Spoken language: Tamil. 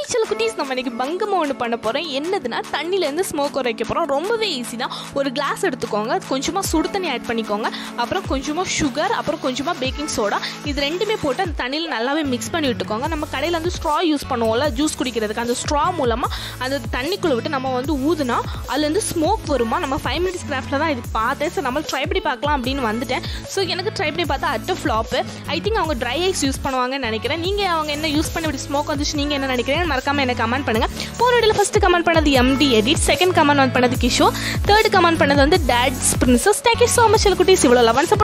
சில குட்டீஸ் நம்ம இன்னைக்கு பங்கமாக ஒன்று பண்ண போகிறோம் என்னதுன்னா தண்ணியிலேருந்து ஸ்மோக் குறைக்க போகிறோம் ரொம்பவே ஈஸி தான் ஒரு கிளாஸ் எடுத்துக்கோங்க கொஞ்சமாக சுடு தண்ணி ஆட் பண்ணிக்கோங்க அப்புறம் கொஞ்சமாக சுகர் அப்புறம் கொஞ்சமாக பேக்கிங் சோடா இது ரெண்டுமே போட்டு அந்த தண்ணியில் நல்லாவே மிக்ஸ் பண்ணி விட்டுக்கோங்க நம்ம கடையில் வந்து ஸ்ட்ரா யூஸ் பண்ணுவோம்ல ஜூஸ் குடிக்கிறதுக்கு அந்த ஸ்ட்ரா மூலமாக அந்த தண்ணிக்குள்ளே விட்டு நம்ம வந்து ஊதுனா அதுலேருந்து ஸ்மோக் வருமா நம்ம ஃபைவ் மினிட்ஸ் கிராஃப்டில் தான் இது பார்த்தேன் ஸோ நம்ம ட்ரை பண்ணி பார்க்கலாம் அப்படின்னு வந்துட்டேன் ஸோ எனக்கு ட்ரை பண்ணி பார்த்தா அட்டு ஃப்ளாப்பு ஐ திங்க் அவங்க ட்ரை ஐஸ் யூஸ் பண்ணுவாங்கன்னு நினைக்கிறேன் நீங்கள் அவங்க என்ன யூஸ் பண்ணி இப்படி ஸ்மோக் வந்துச்சு நீங்கள் என்ன நினைக்கிறீங்க மறக்காமல் எனக்கு கமெண்ட் பண்ணுங்கள் போன வீடியோவில் ஃபஸ்ட்டு கமெண்ட் பண்ணது எம்டி எடிட் செகண்ட் கமெண்ட் வந்து பண்ணது கிஷோர் தேர்ட் கமெண்ட் பண்ணது வந்து dates princess thank you so much குட்டீஸ் இவ்வளோ லெவன்